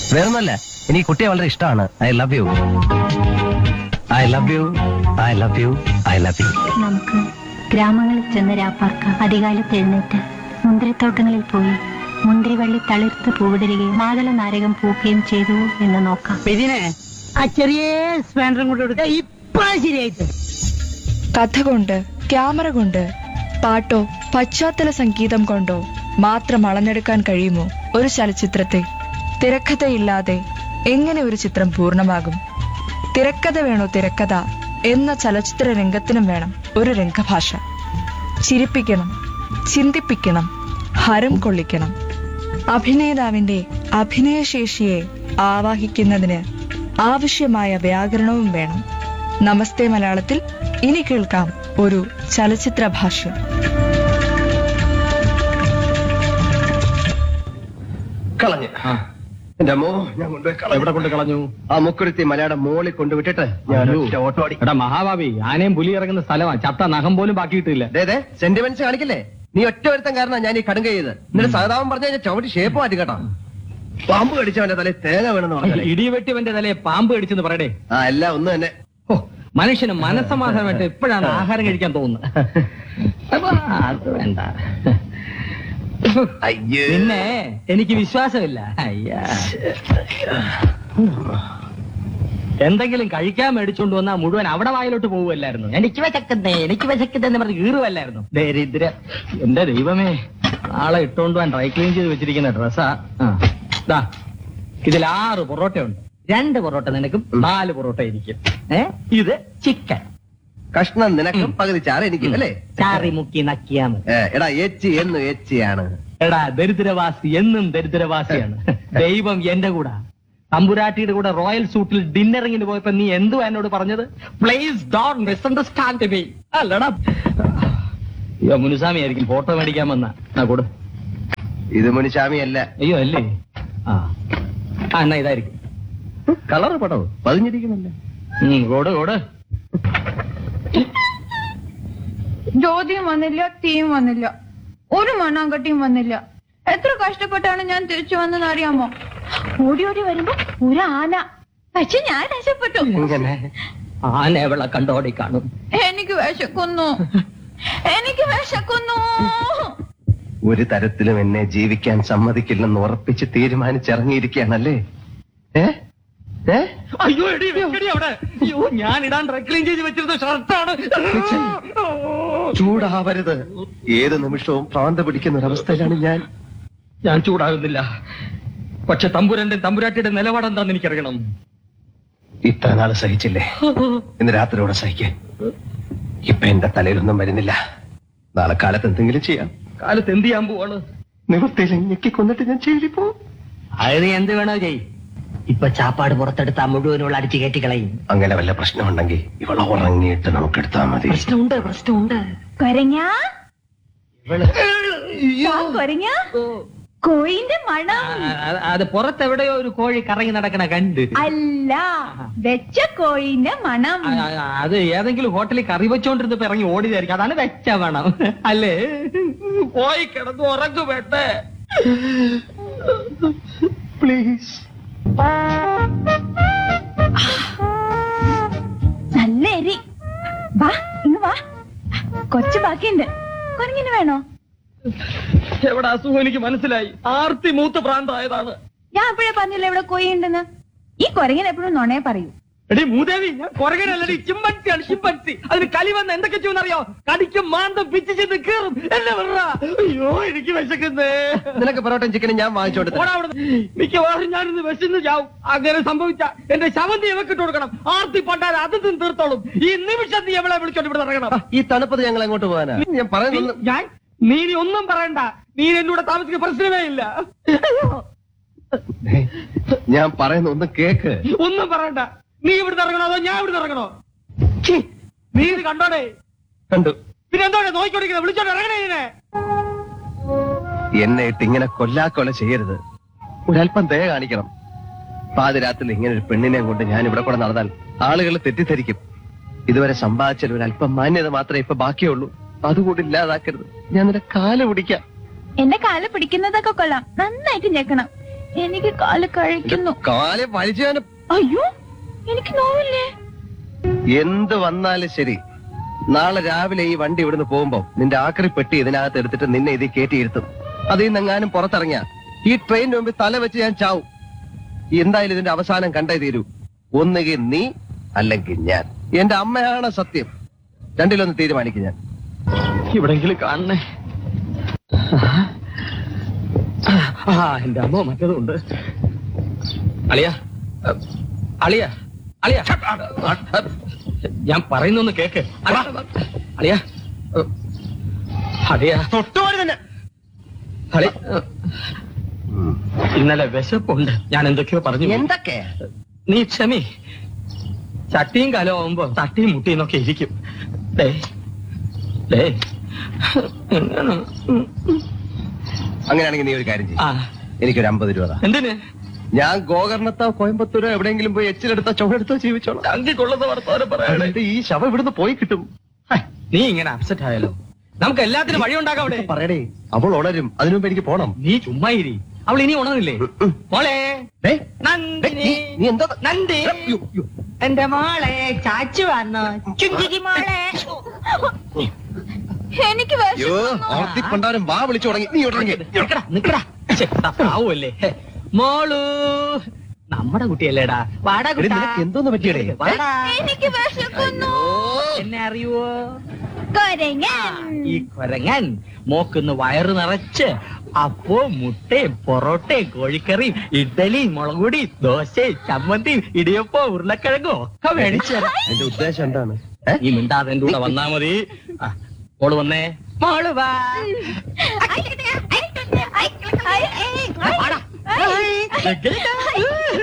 വേറൊന്നല്ല എനിക്ക് കുട്ടിയെ വളരെ ഇഷ്ടമാണ് I love you I love you I love you I love you നമുക്ക് ഗ്രാമങ്ങളിൽ ചെന്ന് രാപ്പാർക്കാം അധികാലത്ത് എഴുന്നേറ്റ് മുന്തിരിത്തോട്ടങ്ങളിൽ പോയി മുന്തിരിവള്ളി തളിർത്ത് പൂവിടരുകയും മാതള നാരകം പൂക്കുകയും ചെയ്തു എന്ന് നോക്കാം ഇതിനെ ആ ചെറിയ സ്പാൻഡറും കൂടെ എടുക്ക ഇപ്പൊ ശരിയായിട്ട് കഥ കൊണ്ട് ക്യാമറ കൊണ്ട് പാട്ടോ പശ്ചാത്തല സംഗീതം കൊണ്ടോ മാത്രം അളന്നെടുക്കാൻ കഴിയുമോ ഒരു ചലച്ചിത്രത്തെ തിരക്കഥയില്ലാതെ എങ്ങനെ ഒരു ചിത്രം പൂർണ്ണമാകും തിരക്കഥ വേണോ തിരക്കഥ എന്ന ചലച്ചിത്ര രംഗത്തിനും വേണം ഒരു രംഗഭാഷ ചിരിപ്പിക്കണം ചിന്തിപ്പിക്കണം ഹരം കൊള്ളിക്കണം അഭിനേതാവിന്റെ അഭിനയശേഷിയെ ആവാഹിക്കുന്നതിന് ആവശ്യമായ വ്യാകരണവും വേണം നമസ്തേ മലയാളത്തിൽ ഇനി കേൾക്കാം ഒരു ചലച്ചിത്ര ഭാഷ്യം കളഞ്ഞ് എന്റെ അമ്മോ ഞാൻ കൊണ്ടുപോയി കളഞ്ഞു. എവിടെ കൊണ്ട് കളഞ്ഞു ആ മുക്കുരുത്തി മലയുടെ മോളിൽ കൊണ്ടുവിട്ടിട്ട് ഞാൻ അയ്യോ. ഒറ്റ ഓട്ടോ അടി എടാ മഹാഭാവി ആനയും പുലി ഇറങ്ങുന്ന സ്ഥലമാണ് ചത്ത നഖം പോലും ബാക്കിയിട്ടില്ല ദേ സെന്റിമെന്റ്സ് കാണിക്കില്ലേ നീ ഒറ്റ ഒരുത്തം കാരണം ഞാൻ ഈ കടുങ്ക ചെയ്ത് എന്നിട്ട് സഹതാപം പറഞ്ഞ ഞാൻ ചവിട്ടി ഷേപ്പ് മാറ്റി കേട്ടോ പാമ്പ് കടിച്ചവന്റെ തലയിൽ തേങ്ങ വേണമെന്ന് പറഞ്ഞാലേ ഇടി വെട്ടിവന്റെ തലയെ പാമ്പ് കടിച്ചെന്ന് പറയടേ ആ എല്ലാം ഒന്ന് തന്നെ ഓ മനുഷ്യന് മനസ്സമാധാനമായിട്ട് എപ്പോഴാണ് ആഹാരം കഴിക്കാൻ തോന്നുന്നത് അപ്പൊ അത് വേണ്ട അയ്യോ പിന്നെ എനിക്ക് വിശ്വാസമില്ല അയ്യാ എന്തെങ്കിലും കഴിക്കാൻ മേടിച്ചോണ്ട് വന്നാ മുഴുവൻ അവിടെ വായിലോട്ട് പോവുമല്ലായിരുന്നു എനിക്ക് വിശക്കുന്നേ എനിക്ക് വിശക്കുന്നേ എന്ന് പറഞ്ഞ് കീറുവല്ലായിരുന്നു ദരിദ്ര എന്റെ ദൈവമേ നാളെ ഇട്ടോണ്ട് പോവാൻ ഡ്രൈ ക്ലീൻ ചെയ്ത് വെച്ചിരിക്കുന്ന ഡ്രസ്സാ ദാ ഇതിൽ ആറ് പൊറോട്ട ഉണ്ട് രണ്ട് പൊറോട്ട നിനക്കും നാല് പൊറോട്ട ഇരിക്കും ഏ ഇത് ചിക്കൻ കഷ്ണം നിനക്കും പകുതി ചാറ് എനിക്കും അല്ലേ ചാറി മുക്കി നക്കിയാ മതി ഏ, എടാ എച്ചി എന്ന് എച്ചിയാണ് എടാ ദരിദ്രവാസി എന്നും ദരിദ്രവാസിയാണ് ദൈവം എന്റെ കൂടെ തമ്പുരാട്ടിയുടെ കൂടെ റോയൽ സൂട്ടിൽ ഡിന്നറിങ്ങിന് പോയപ്പോ നീ എന്തുവാ എന്നോട് പറഞ്ഞത് പ്ലീസ് ഡോൺ മിസ്അണ്ടർസ്റ്റാൻഡ് മീ അല്ലടാ അയ്യോ മുനുസ്വാമി ആയിരിക്കും ഫോട്ടോ മേടിക്കാൻ വന്ന ആ കൂടെ ഇത് മുനിശാമി അല്ല അയ്യോ അല്ലേ ആ ആ എന്നാ ഇതായിരിക്കും കളർ പടോ പതിഞ്ഞിരിക്കുന്നില്ല ഉം, കൂടെ കൂടെ ജ്യോതിയും വന്നില്ല തീയും വന്നില്ല ഒരു മണ്ണാങ്കട്ടിയും വന്നില്ല എത്ര കഷ്ടപ്പെട്ടാണ് ഞാൻ തിരിച്ചു വന്നെന്ന് അറിയാമോ ഓടി ഓടി വരുമ്പോ ഒരു ആന പക്ഷെ ഞാൻ രക്ഷപ്പെട്ടു ഇങ്ങനെ ആന എവളെ കണ്ടോടി കാണും എനിക്ക് വിശക്കുന്നു എനിക്ക് വിശക്കുന്നു ഒരു തരത്തിലും എന്നെ ജീവിക്കാൻ സമ്മതിക്കില്ലെന്ന് ഉറപ്പിച്ച് തീരുമാനിച്ചിറങ്ങിയിരിക്കുകയാണല്ലേ ഏ ഏ അയ്യോ എടി വെക്കടി അവിടെ അയ്യോ ഞാൻ ഇടാൻ ഡ്രൈ ക്ലീൻ ചെയ്ത് വെച്ചിരുന്ന ഷർട്ടാണ് ചൂടാവരുത് ഏത് നിമിഷവും ഭ്രാന്ത് പിടിക്കുന്ന ഒരവസ്ഥയിലാണ് ഞാൻ ഞാൻ ചൂടാകുന്നില്ല പക്ഷെ തമ്പുരന്റെ തമ്പുരാട്ടിയുടെ നിലപാടെന്താന്ന് എനിക്കറിയണം ഇത്ര നാള് സഹിച്ചില്ലേ ഇന്ന് രാത്രിയോടെ സഹിക്കേ ഇപ്പൊ എന്റെ തലയിലൊന്നും വരുന്നില്ല നാളെ കാലത്ത് എന്തെങ്കിലും ചെയ്യാം കാലത്ത് എന്ത് ചെയ്യാൻ പോവാണ് നിവൃത്തിയിൽ ഞെക്കി കൊന്നിട്ട് ഞാൻ ചെയ്തിപ്പോ അത് നീ എന്ത് വേണോ ചെയ് ഇപ്പൊ ചാപ്പാട് പുറത്തെടുത്താ മുഴുവനുള്ള അടിച്ചു കയറ്റിക്കളയും അങ്ങനെ വല്ല പ്രശ്നമുണ്ടെങ്കിൽ ഇവളെ ഉറങ്ങിയിട്ട് നമുക്ക് എടുത്താൽ മതി പ്രശ്നമുണ്ട് പ്രശ്നമുണ്ട് കൊരങ്ങ ഇവള് കൊരങ്ങ കോയിന്റെ മണം ആ, അത് അത് പുറത്തെവിടെയോ ഒരു കോഴി കറങ്ങി നടക്കണ കണ്ട് അല്ല വെച്ച കോയിന്റെ മണം ആ, ആ, അത് ഏതെങ്കിലും ഹോട്ടലിൽ കറി വെച്ചോണ്ടിരുന്നപ്പോ ഇറങ്ങി ഓടിയതായിരിക്കും അതാണ് വെച്ച വേണം അല്ലേ പോയി കിടന്നു ഉറങ്ങു വേണ്ടേ പ്ലീസ് നല്ല എരി വാ ഇങ്ങ് വാ കൊച്ചു ബാക്കിയുണ്ട് കൊരങ്ങിന് വേണോ എവിടെ അസുഖം എനിക്ക് മനസ്സിലായി ആർത്തി മൂത്ത് പ്രാന്തായതാണ് ഞാൻ അപ്പോഴേ പറഞ്ഞില്ല ഇവിടെ കോയി ഉണ്ടെന്ന് ഈ കൊരങ്ങൻ എപ്പോഴും നുണയെ പറയൂ എടി മൂദേവി ഞാൻ കുറകനല്ലടി ചിമ്പൻസിയാണ് ചിമ്പൻസി അതിന് കലി വന്ന് എന്തൊക്കെ ചെയ്യുമെന്നറിയോ കടിക്കും മാന്തം പിച്ച് ചെയ്ത് കീറും എന്നെ വിടറ അയ്യോ എനിക്ക് വിശക്കുന്നേ നിനക്ക് പൊറോട്ടയും ചിക്കനും ഞാൻ വാങ്ങിച്ചോണ്ട് തരാം. ഓടാ അവിടുന്ന്. മിക്കവാറും ഞാനിന്ന് വിശന്ന് ചാവും അങ്ങനെ സംഭവിച്ച എന്റെ ശവന്തി ഇവക്കിട്ട് കൊടുക്കണം ആർത്തി പണ്ടാൽ അത് തിന്ന് തീർത്തോളും ഈ നിമിഷം നീ എവളെ വിളിച്ചോണ്ട് ഇവിടെ ഇറങ്ങണം ഈ തണുപ്പത് ഞങ്ങൾ എങ്ങോട്ട് പോകാനാ ഞാൻ പറയുന്നത് നീ- ഞാൻ നീ ഇനി ഒന്നും പറയണ്ട നീ എന്നൂടെ താമസിക്കുന്ന പ്രശ്നമേ ഇല്ല ഞാൻ പറയുന്ന ഒന്ന് കേക്ക് ഒന്നും പറയണ്ട നീ ഇവിടുന്ന് ഇറങ്ങണോ അതോ ഞാൻ ഇവിടുന്ന് ഇറങ്ങണോ ഛീ, നീ ഇത് കണ്ടോടെ കണ്ടു പിന്നെ എന്തോടെ നോക്കിക്കൊണ്ടിരിക്കുന്നത് വിളിച്ചോണ്ട് ഇറങ്ങണേ ഇതിനെ എന്നെ ഇട്ട് ഇങ്ങനെ കൊല്ലാക്കൊല ചെയ്യരുത് ഒരല്പം ദയ കാണിക്കണം പാതിരാത്രിയിൽ ഇങ്ങനെ ഒരു പെണ്ണിനെ കൊണ്ട് ഞാൻ ഇവിടെ കൂടെ നടന്നാൽ ആളുകൾ തെറ്റിദ്ധരിക്കും ഇതുവരെ സമ്പാദിച്ചതിൽ ഒരല്പം മാന്യത മാത്രമേ ഇപ്പൊ ബാക്കിയുള്ളൂ അതുകൂടി ഇല്ലാതാക്കരുത് ഞാൻ നിന്റെ കാല് പിടിക്കാം എന്റെ കാല് പിടിക്കുന്നതൊക്കെ കൊള്ളാം നന്നായിട്ട് ഞെക്കണം എനിക്ക് കാല് കഴിക്കുന്നു കാലെ വലിച്ചാനും അയ്യോ എനിക്ക് നോവില്ലേ എന്ത് വന്നാലും ശരി നാളെ രാവിലെ ഈ വണ്ടി ഇവിടുന്ന് പോകുമ്പോ നിന്റെ ആക്രി പെട്ടി ഇതിനകത്ത് എടുത്തിട്ട് നിന്നെ ഇതിൽ കയറ്റിയിരുത്തും അതിൽ നിന്നെങ്ങാനും പുറത്തിറങ്ങിയ ഈ ട്രെയിനിന് മുമ്പിൽ തല വെച്ച് ഞാൻ ചാവും എന്തായാലും ഇതിന്റെ അവസാനം കണ്ടേ തീരൂ ഒന്നുകിൽ നീ അല്ലെങ്കിൽ ഞാൻ എന്റെ അമ്മയാണ് സത്യം രണ്ടിലൊന്ന് തീരുമാനിക്കും ഞാൻ ഇവിടെങ്കിലും കാണണേ ആ എന്റെ അമ്മ മറ്റേതുണ്ട് അളിയ അളിയ അളിയ ഞാൻ പറയുന്നൊന്ന് കേക്ക് അളിയ അളിയ തൊട്ടുപോലെ തന്നെ അളി ഇന്നലെ വിശപ്പുണ്ട് ഞാൻ എന്തൊക്കെയോ പറഞ്ഞു പോയി. എന്തൊക്കെ നീ ക്ഷമി ചട്ടിയും കലം ആവുമ്പോ തട്ടിയും മുട്ടിയും ഒക്കെ ഇരിക്കും ഡേ ഡേ എങ്ങനെ? ഉം. അങ്ങനെയാണെങ്കിൽ നീ ഒരു കാര്യം ചെയ്യും ആ എനിക്കൊരു അമ്പത് രൂപ താ. എന്തിന് ഞാൻ ഗോകർണത്തോ കോയമ്പത്തൂരോ എവിടെയെങ്കിലും പോയി എച്ചിലെടുത്തോ ചുവടെടുത്തോ ജീവിച്ചോളാം ചങ്കി കൊള്ളുന്ന വർത്തമാനം പറയാതെ എന്നിട്ട് ഈ ശവം ഇവിടുന്ന് പോയി കിട്ടും നീ ഇങ്ങനെ അപ്സെറ്റ് ആയാലോ നമുക്ക് എല്ലാത്തിനും വഴി ഉണ്ടാക്കാം അവിടെ പറയടേ അവൾ ഉണരും അതിനു മുമ്പ് എനിക്ക് പോണം നീ ചുമ്മാ ഇരി അവൾ ഇനി ഉണർന്നില്ലേ മോളെ ഡേ, ഡേ, നന്ദിനി നീ- നീ എന്താ നന്ദി യ്യോ, യ്യോ. എന്റെ മോളെ ചാച്ചു വന്നോ ചുഞ്ചിരി മോളെ എനിക്ക് അയ്യോ വിശക്കുന്നു ആർത്തിക്കൊണ്ടാരും വാ വിളിച്ചു തുടങ്ങി നീ ഉടങ്ങി നിക്കടാ നിക്കടാ ഛെ, ദാ പാവല്ലേ ഹെ. മോളു നമ്മുടെ കുട്ടിയല്ലേടാ വാടാ കുട്ടാ. നിനക്ക് എന്തോന്ന് പറ്റിയടേ വാടാ. എനിക്ക് വിശക്കുന്നു എന്നെ അറിയുവോ കൊരങ്ങൻ ഈ കൊരങ്ങൻ മോക്കുന്ന് വയറ് നിറച്ച് അപ്പോ മുട്ടയും പൊറോട്ടയും കോഴിക്കറിയും ഇഡ്ഡലിയും മുളകുപൊടി ദോശയും ചമ്മന്തിയും ഇടിയപ്പോ ഉരുളക്കിഴങ്ങും ഒക്കെ മേടിച്ചു തരാം. എന്റെ ഉദ്ദേശം എന്താണ് ഏ? നീ മിണ്ടാതെ എന്റെ കൂടെ വന്നാ മതി ആ, മോള് വന്നേ മോള് വാ വാടാ.